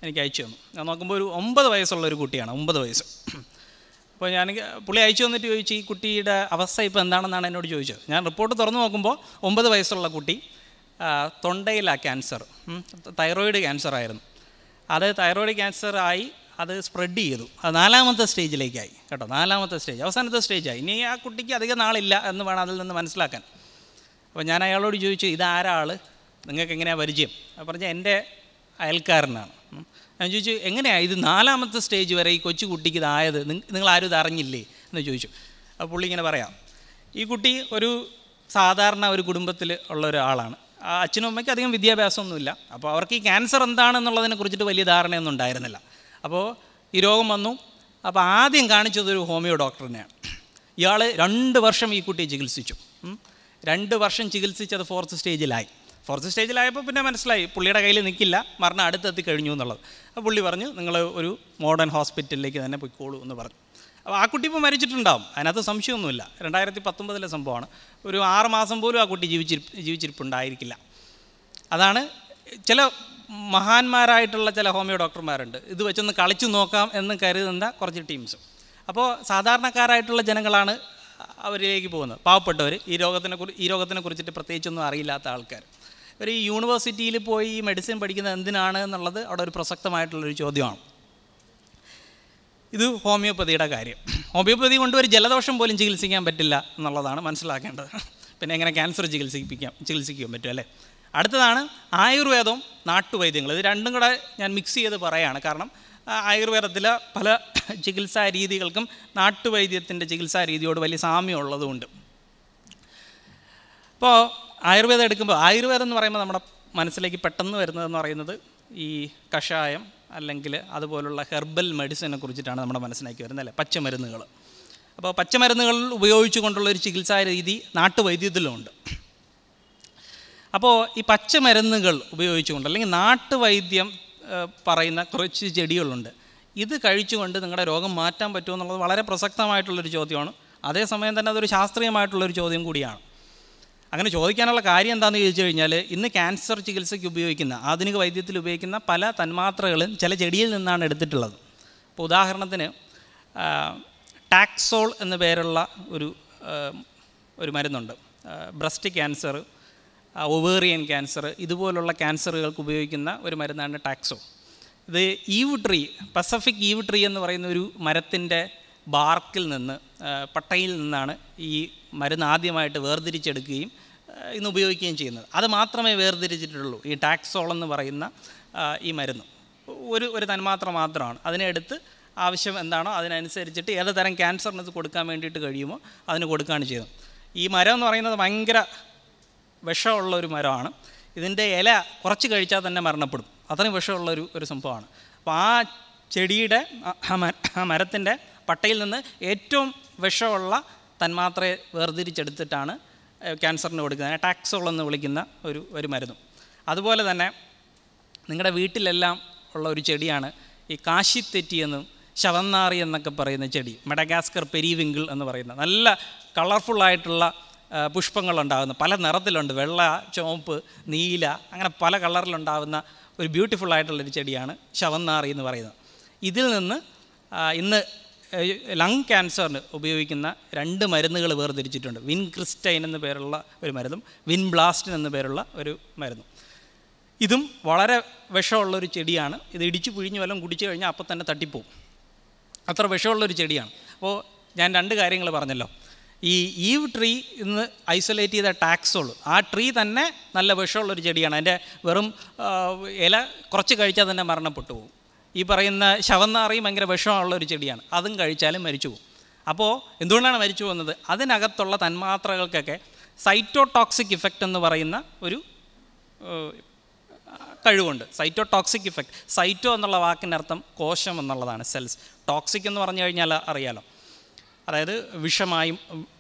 എനിക്ക് അയച്ചു തന്നു ഞാൻ നോക്കുമ്പോൾ ഒരു ഒമ്പത് വയസ്സുള്ള ഒരു കുട്ടിയാണ് ഒമ്പത് വയസ്സ് അപ്പോൾ ഞാൻ പുള്ളി അയച്ചു തന്നിട്ട് ചോദിച്ചു ഈ കുട്ടിയുടെ അവസ്ഥ ഇപ്പോൾ എന്താണെന്നാണ് എന്നോട് ചോദിച്ചത് ഞാൻ റിപ്പോർട്ട് തുറന്നു നോക്കുമ്പോൾ ഒമ്പത് വയസ്സുള്ള കുട്ടി ആ, തൊണ്ടയിലാണ് ക്യാൻസർ ഉം, തൈറോയിഡ് ക്യാൻസർ ആയിരുന്നു അത് തൈറോയിഡ് ക്യാൻസർ ആയി അത് സ്പ്രെഡ് ചെയ്തു അത് നാലാമത്തെ സ്റ്റേജിലേക്കായി കേട്ടോ നാലാമത്തെ സ്റ്റേജ് അവസാനത്തെ സ്റ്റേജായി ഇനി ആ കുട്ടിക്ക് അധികം നാളില്ല എന്ന് വേണം അതിൽ നിന്ന് മനസ്സിലാക്കാൻ അപ്പോൾ ഞാൻ അയാളോട് ചോദിച്ചു ഇതാരാൾ നിങ്ങൾക്ക് എങ്ങനെയാണ് പരിചയം അപ്പോൾ പറഞ്ഞാൽ എൻ്റെ അയൽക്കാരനാണ് ഉം. ഞാൻ ചോദിച്ചു എങ്ങനെയാണ് ഇത് നാലാമത്തെ സ്റ്റേജ് വരെ ഈ കൊച്ചു കുട്ടിക്ക് ഇതായത് നിങ്ങ- നിങ്ങൾ ആരും ഇത് അറിഞ്ഞില്ലേ എന്ന് ചോദിച്ചു അപ്പോൾ പുള്ളി ഇങ്ങനെ പറയാം ഈ കുട്ടി ഒരു സാധാരണ ഒരു കുടുംബത്തിൽ ഉള്ള ഒരാളാണ് ആ അച്ഛനും അമ്മയ്ക്ക് അധികം വിദ്യാഭ്യാസമൊന്നുമില്ല അപ്പോൾ അവർക്ക് ഈ ക്യാൻസർ എന്താണെന്നുള്ളതിനെ കുറിച്ചിട്ട് വലിയ ധാരണയൊന്നും ഉണ്ടായിരുന്നില്ല അപ്പോൾ ഈ രോഗം വന്നു അപ്പോൾ ആദ്യം കാണിച്ചത് ഒരു ഹോമിയോ ഡോക്ടറിനെയാണ് ഇയാൾ രണ്ട് വർഷം ഈ കുട്ടിയെ ചികിത്സിച്ചു ഉം. രണ്ട് വർഷം ചികിത്സിച്ചത് ഫോർത്ത് സ്റ്റേജിലായി ഫോർത്ത് സ്റ്റേജിലായപ്പോൾ പിന്നെ മനസ്സിലായി പുള്ളിയുടെ കയ്യിൽ നിൽക്കില്ല മരണം അടുത്തെത്തി കഴിഞ്ഞു എന്നുള്ളത് അപ്പോൾ പുള്ളി പറഞ്ഞു നിങ്ങൾ ഒരു മോഡേൺ ഹോസ്പിറ്റലിലേക്ക് തന്നെ പോയിക്കോളൂ എന്ന് പറഞ്ഞു അപ്പോൾ ആ കുട്ടി ഇപ്പോൾ മരിച്ചിട്ടുണ്ടാവും അതിനകത്ത് സംശയമൊന്നുമില്ല രണ്ടായിരത്തി പത്തൊമ്പതിലെ സംഭവമാണ് ഒരു ആറ് മാസം പോലും ആ കുട്ടി ജീവിച്ചിരിപ്പ് ജീവിച്ചിരിപ്പുണ്ടായിരിക്കില്ല അതാണ് ചില മഹാന്മാരായിട്ടുള്ള ചില ഹോമിയോ ഡോക്ടർമാരുണ്ട് ഇത് വെച്ചൊന്ന് കളിച്ചു നോക്കാം എന്ന് കരുതുന്ന കുറച്ച് ടീംസ് അപ്പോൾ സാധാരണക്കാരായിട്ടുള്ള ജനങ്ങളാണ് അവരിലേക്ക് പോകുന്നത് പാവപ്പെട്ടവർ ഈ രോഗത്തിനെ കുറി ഈ രോഗത്തിനെ കുറിച്ചിട്ട് പ്രത്യേകിച്ചൊന്നും അറിയില്ലാത്ത ആൾക്കാർ ഇവർ ഈ യൂണിവേഴ്സിറ്റിയിൽ പോയി ഈ മെഡിസിൻ പഠിക്കുന്നത് എന്തിനാണ് എന്നുള്ളത് അവിടെ ഒരു പ്രസക്തമായിട്ടുള്ളൊരു ചോദ്യമാണ് ഇത് ഹോമിയോപ്പതിയുടെ കാര്യം ഹോമിയോപ്പതി കൊണ്ട് ഒരു ജലദോഷം പോലും ചികിത്സിക്കാൻ പറ്റില്ല എന്നുള്ളതാണ് മനസ്സിലാക്കേണ്ടത് പിന്നെ എങ്ങനെ ക്യാൻസർ ചികിത്സിപ്പിക്കാം ചികിത്സിക്കാൻ പറ്റും അല്ലേ അടുത്തതാണ് ആയുർവേദവും നാട്ടുവൈദ്യങ്ങൾ ഇത് രണ്ടും കൂടെ ഞാൻ മിക്സ് ചെയ്ത് പറയാണ് കാരണം ആ, ആയുർവേദത്തിലെ പല ചികിത്സാ രീതികൾക്കും നാട്ടുവൈദ്യത്തിൻ്റെ ചികിത്സാ രീതിയോട് വലിയ സാമ്യം ഉള്ളതുകൊണ്ട് ഇപ്പോൾ ആയുർവേദം എടുക്കുമ്പോൾ ആയുർവേദം എന്ന് പറയുമ്പോൾ നമ്മുടെ മനസ്സിലേക്ക് പെട്ടെന്ന് വരുന്നതെന്ന് പറയുന്നത് ഈ കഷായം അല്ലെങ്കിൽ അതുപോലുള്ള ഹെർബൽ മെഡിസിനെ കുറിച്ചിട്ടാണ് നമ്മുടെ മനസ്സിലേക്ക് വരുന്നത് അല്ലേ പച്ചമരുന്നുകൾ അപ്പോൾ പച്ചമരുന്നുകൾ ഉപയോഗിച്ചുകൊണ്ടുള്ള ഒരു ചികിത്സാ രീതി നാട്ടുവൈദ്യത്തിലുമുണ്ട് അപ്പോൾ ഈ പച്ചമരുന്നുകൾ ഉപയോഗിച്ചുകൊണ്ട് അല്ലെങ്കിൽ നാട്ടുവൈദ്യം ഏഹ്, പറയുന്ന കുറച്ച് ചെടികളുണ്ട് ഇത് കഴിച്ചുകൊണ്ട് നിങ്ങളുടെ രോഗം മാറ്റാൻ പറ്റുമോ എന്നുള്ളത് വളരെ പ്രസക്തമായിട്ടുള്ളൊരു ചോദ്യമാണ് അതേസമയം തന്നെ അതൊരു ശാസ്ത്രീയമായിട്ടുള്ളൊരു ചോദ്യം കൂടിയാണ് അങ്ങനെ ചോദിക്കാനുള്ള കാര്യം എന്താണെന്ന് ചോദിച്ചു കഴിഞ്ഞാൽ ഇന്ന് ക്യാൻസർ ചികിത്സയ്ക്ക് ഉപയോഗിക്കുന്ന ആധുനിക വൈദ്യത്തിൽ ഉപയോഗിക്കുന്ന പല തന്മാത്രകളും ചില ചെടിയിൽ നിന്നാണ് എടുത്തിട്ടുള്ളത് ഇപ്പോൾ ഉദാഹരണത്തിന് ആ, ടാക്സോൾ എന്ന പേരുള്ള ഒരു ആ, ഒരു മരുന്നുണ്ട് ബ്രസ്റ്റ് ക്യാൻസർ ഒവേറിയൻ ക്യാൻസർ ഇതുപോലുള്ള ക്യാൻസറുകൾക്ക് ഉപയോഗിക്കുന്ന ഒരു മരുന്നാണ് ടാക്സോ ഇത് yew tree Pacific yew tree എന്ന് പറയുന്ന ഒരു മരത്തിൻ്റെ ബാർക്കിൽ നിന്ന് ആ, പട്ടയിൽ നിന്നാണ് ഈ മരുന്ന് ആദ്യമായിട്ട് വേർതിരിച്ചെടുക്കുകയും ആ, ഇന്ന് ഉപയോഗിക്കുകയും ചെയ്യുന്നത് അത് മാത്രമേ വേർതിരിച്ചിട്ടുള്ളൂ ഈ ടാക്സോൾ എന്ന് പറയുന്ന ആ, ഈ മരുന്ന് ഒരു ഒരു തന്മാത്ര മാത്രമാണ് അതിനെ എടുത്ത് ആവശ്യം എന്താണോ അതിനനുസരിച്ചിട്ട് ഏത് തരം ക്യാൻസറിന് ഇത് കൊടുക്കാൻ വേണ്ടിയിട്ട് കഴിയുമോ അതിന് കൊടുക്കുകയാണ് ചെയ്യുന്നത് ഈ മരം എന്ന് പറയുന്നത് ഭയങ്കര വിഷമുള്ള ഒരു മരമാണ് ഇതിൻ്റെ ഇല കുറച്ച് കഴിച്ചാൽ തന്നെ മരണപ്പെടും അത്രയും വിഷമുള്ള ഒരു ഒരു സംഭവമാണ് അപ്പോൾ ആ ചെടിയുടെ ആ- ആ മര ആ മരത്തിൻ്റെ പട്ടയിൽ നിന്ന് ഏറ്റവും വിഷമുള്ള തന്മാത്രയെ വേർതിരിച്ചെടുത്തിട്ടാണ് ഏഹ്, ക്യാൻസറിന് കൊടുക്കുന്നത് ടാക്സോൾ എന്ന് വിളിക്കുന്ന ഒരു ഒരു മരുന്നും അതുപോലെ തന്നെ നിങ്ങളുടെ വീട്ടിലെല്ലാം ഉള്ള ഒരു ചെടിയാണ് ഈ കാശിത്തെറ്റി എന്നും ശവന്നാറി എന്നൊക്കെ പറയുന്ന ചെടി മെഡഗാസ്കർ പെരിവിങ്കിൾ എന്ന് പറയുന്ന നല്ല കളർഫുള്ളായിട്ടുള്ള പുഷ്പങ്ങളുണ്ടാകുന്ന പല നിറത്തിലുണ്ട് വെള്ള ചുവപ്പ് നീല അങ്ങനെ പല കളറിലുണ്ടാകുന്ന ഒരു ബ്യൂട്ടിഫുൾ ആയിട്ടുള്ളൊരു ചെടിയാണ് ശവന്നാറി എന്ന് പറയുന്നത് ഇതിൽ നിന്ന് ആ, ഇന്ന് ലങ് ക്യാൻസറിന് ഉപയോഗിക്കുന്ന രണ്ട് മരുന്നുകൾ വേർതിരിച്ചിട്ടുണ്ട് വിൻ ക്രിസ്റ്റൈൻ എന്ന പേരുള്ള ഒരു മരുന്നും വിൻ ബ്ലാസ്റ്റിൻ എന്ന പേരുള്ള ഒരു മരുന്നും ഇതും വളരെ വിഷമുള്ളൊരു ചെടിയാണ് ഇത് ഇടിച്ച് പിഴിഞ്ഞ് വല്ലതും കുടിച്ചു കഴിഞ്ഞാൽ അപ്പം തന്നെ തട്ടിപ്പോവും അത്ര വിഷമുള്ളൊരു ചെടിയാണ് അപ്പോൾ ഞാൻ രണ്ട് കാര്യങ്ങൾ പറഞ്ഞല്ലോ ഈ ഈവ് ട്രീ ഇന്ന് ഐസൊലേറ്റ് ചെയ്ത ടാക്സോൾ ആ ട്രീ തന്നെ നല്ല വിഷമുള്ളൊരു ചെടിയാണ് അതിൻ്റെ വെറും ആ, ഇല കുറച്ച് കഴിച്ചാൽ തന്നെ മരണപ്പെട്ടു പോകും ഈ പറയുന്ന ശവന്നാറി ഭയങ്കര വിഷമുള്ള ഒരു ചെടിയാണ് അതും കഴിച്ചാലും മരിച്ചു പോകും അപ്പോൾ എന്തുകൊണ്ടാണ് മരിച്ചു പോകുന്നത് അതിനകത്തുള്ള തന്മാത്രകൾക്കൊക്കെ സൈറ്റോടോക്സിക് ഇഫക്റ്റ് എന്ന് പറയുന്ന ഒരു ഏഹ്, കഴിവുണ്ട് സൈറ്റോ ടോക്സിക് ഇഫക്റ്റ് സൈറ്റോ എന്നുള്ള വാക്കിൻ്റെ അർത്ഥം കോശം എന്നുള്ളതാണ് സെൽസ് ടോക്സിക് എന്ന് പറഞ്ഞു കഴിഞ്ഞാൽ അറിയാലോ അതായത് വിഷമായും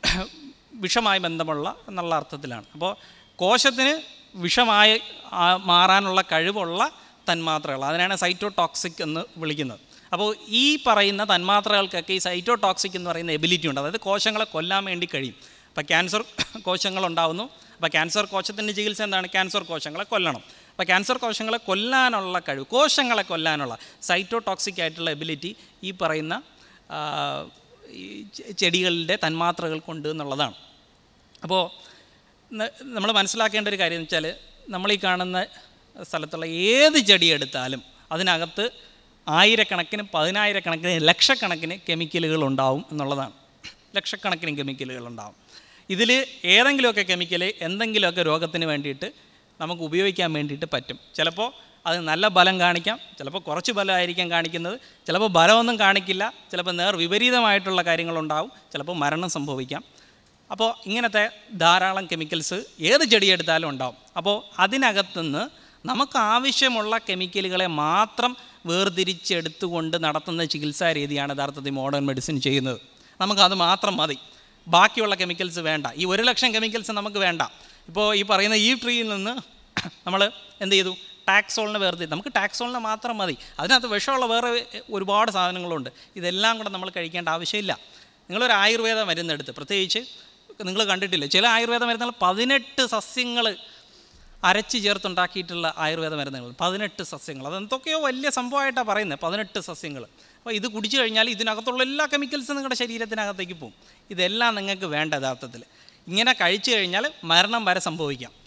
വിഷമായി ബന്ധമുള്ള എന്നുള്ള അർത്ഥത്തിലാണ് അപ്പോൾ കോശത്തിന് വിഷമായി ആ- മാറാനുള്ള കഴിവുള്ള തന്മാത്രകൾ അതിനാണ് സൈറ്റോ ടോക്സിക് എന്ന് വിളിക്കുന്നത് അപ്പോൾ ഈ പറയുന്ന തന്മാത്രകൾക്കൊക്കെ ഈ സൈറ്റോ ടോക്സിക് എന്ന് പറയുന്ന എബിലിറ്റി ഉണ്ട് അതായത് കോശങ്ങളെ കൊല്ലാൻ വേണ്ടി കഴിയും അപ്പോൾ ക്യാൻസർ കോശങ്ങൾ ഉണ്ടാവുന്നു അപ്പോൾ ക്യാൻസർ കോശത്തിൻ്റെ ചികിത്സ എന്താണ് ക്യാൻസർ കോശങ്ങളെ കൊല്ലണം അപ്പോൾ ക്യാൻസർ കോശങ്ങളെ കൊല്ലാനുള്ള കഴിവ് കോശങ്ങളെ കൊല്ലാനുള്ള സൈറ്റോടോക്സിക് ആയിട്ടുള്ള എബിലിറ്റി ഈ പറയുന്ന ആ, ഈ ചെ- ചെടികളുടെ തന്മാത്രകൾക്കുണ്ട് എന്നുള്ളതാണ് അപ്പോൾ നമ്മൾ മനസ്സിലാക്കേണ്ട ഒരു കാര്യം എന്ന് വെച്ചാൽ നമ്മൾ ഈ കാണുന്ന സ്ഥലത്തുള്ള ഏത് ചെടി എടുത്താലും അതിനകത്ത് ആയിരക്കണക്കിന് പതിനായിരക്കണക്കിന് ലക്ഷക്കണക്കിന് കെമിക്കലുകൾ ഉണ്ടാവും എന്നുള്ളതാണ് ലക്ഷക്കണക്കിന് കെമിക്കലുകൾ ഉണ്ടാവും ഇതിൽ ഏതെങ്കിലുമൊക്കെ കെമിക്കൽ എന്തെങ്കിലുമൊക്കെ രോഗത്തിന് വേണ്ടിയിട്ട് നമുക്ക് ഉപയോഗിക്കാൻ വേണ്ടിയിട്ട് പറ്റും ചിലപ്പോൾ അത് നല്ല ബലം കാണിക്കാം ചിലപ്പോൾ കുറച്ച് ബലമായിരിക്കാം കാണിക്കുന്നത് ചിലപ്പോൾ ബലമൊന്നും കാണിക്കില്ല ചിലപ്പോൾ നേർ വിപരീതമായിട്ടുള്ള കാര്യങ്ങളുണ്ടാവും ചിലപ്പോൾ മരണം സംഭവിക്കാം അപ്പോൾ ഇങ്ങനത്തെ ധാരാളം കെമിക്കൽസ് ഏത് ചെടിയെടുത്താലും ഉണ്ടാവും അപ്പോൾ അതിനകത്തുനിന്ന് നമുക്ക് ആവശ്യമുള്ള കെമിക്കലുകളെ മാത്രം വേർതിരിച്ചെടുത്തുകൊണ്ട് നടത്തുന്ന ചികിത്സാ രീതിയാണ് യഥാർത്ഥത്തിൽ മോഡേൺ മെഡിസിൻ ചെയ്യുന്നത് നമുക്കത് മാത്രം മതി ബാക്കിയുള്ള കെമിക്കൽസ് വേണ്ട ഈ ഒരു ലക്ഷം കെമിക്കൽസ് നമുക്ക് വേണ്ട ഇപ്പോൾ ഈ പറയുന്ന ഈ ട്രീയിൽ നിന്ന് നമ്മൾ എന്ത് ചെയ്തു ടാക്സോളിനെ വേർതിരി നമുക്ക് ടാക്സോളിനെ മാത്രം മതി അതിനകത്ത് വിഷമുള്ള വേറെ ഒരുപാട് സാധനങ്ങളുണ്ട് ഇതെല്ലാം കൂടെ നമ്മൾ കഴിക്കേണ്ട ആവശ്യമില്ല നിങ്ങളൊരു ആയുർവേദ മരുന്നെടുത്ത് പ്രത്യേകിച്ച് നിങ്ങൾ കണ്ടിട്ടില്ല ചില ആയുർവേദ മരുന്നുകൾ പതിനെട്ട് സസ്യങ്ങൾ അരച്ച് ചേർത്തുണ്ടാക്കിയിട്ടുള്ള ആയുർവേദ മരുന്നുകൾ പതിനെട്ട് സസ്യങ്ങൾ അതെന്തൊക്കെയോ വലിയ സംഭവമായിട്ടാണ് പറയുന്നത് പതിനെട്ട് സസ്യങ്ങൾ അപ്പോൾ ഇത് കുടിച്ചു കഴിഞ്ഞാൽ ഇതിനകത്തുള്ള എല്ലാ കെമിക്കൽസും നിങ്ങളുടെ ശരീരത്തിനകത്തേക്ക് പോകും ഇതെല്ലാം നിങ്ങൾക്ക് വേണ്ട യഥാർത്ഥത്തിൽ ഇങ്ങനെ കഴിച്ചു കഴിഞ്ഞാൽ മരണം വരെ സംഭവിക്കാം